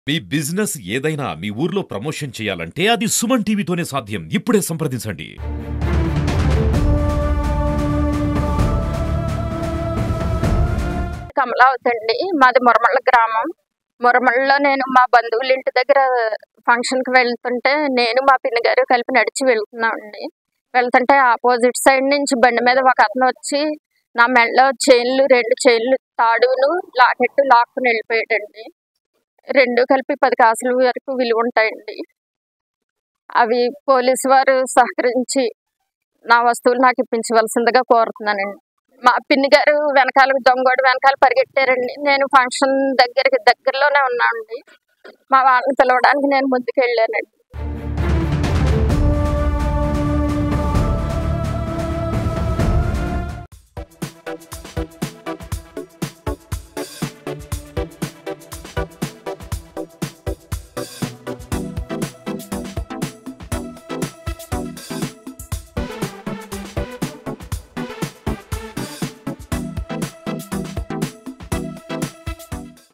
మీ business ఏదైనా మీ ఊర్లో promotion చేయాలంటే అది సుమన్ టీవీతోనే సాధ్యం ఇప్పుడే సంప్రదించండి కమలావతి అండి మాది మురమళ్ళ గ్రామం మురమళ్ళలో నేను మా బంధువుల ఇంటి దగ్గర ఫంక్షన్కి వెళ్తుంటే నేను మా పిన్ని గారు కలిపి నడిచి వెళ్తున్నామండి వెళ్తుంటే ఆపోజిట్ సైడ్ నుంచి బండి మీద ఒక అతను వచ్చి నా మెడలో చైన్లు రెండు చైన్లు తాడును లాకెట్టు లాక్కుని వెళ్ళిపోయాడండి రెండు కలిపి పది కాసుల వరకు విలువ ఉంటాయండి అవి పోలీసు వారు సహకరించి నా వస్తువులు నాకు ఇప్పించవలసిందిగా కోరుతున్నానండి మా పిన్ని గారు వెనకాల దొంగోడు వెనకాల పరిగెట్టారండి నేను ఫంక్షన్ దగ్గరికి దగ్గరలోనే ఉన్నానండి మా వాళ్ళని పిలవడానికి నేను ముందుకు వెళ్ళానండి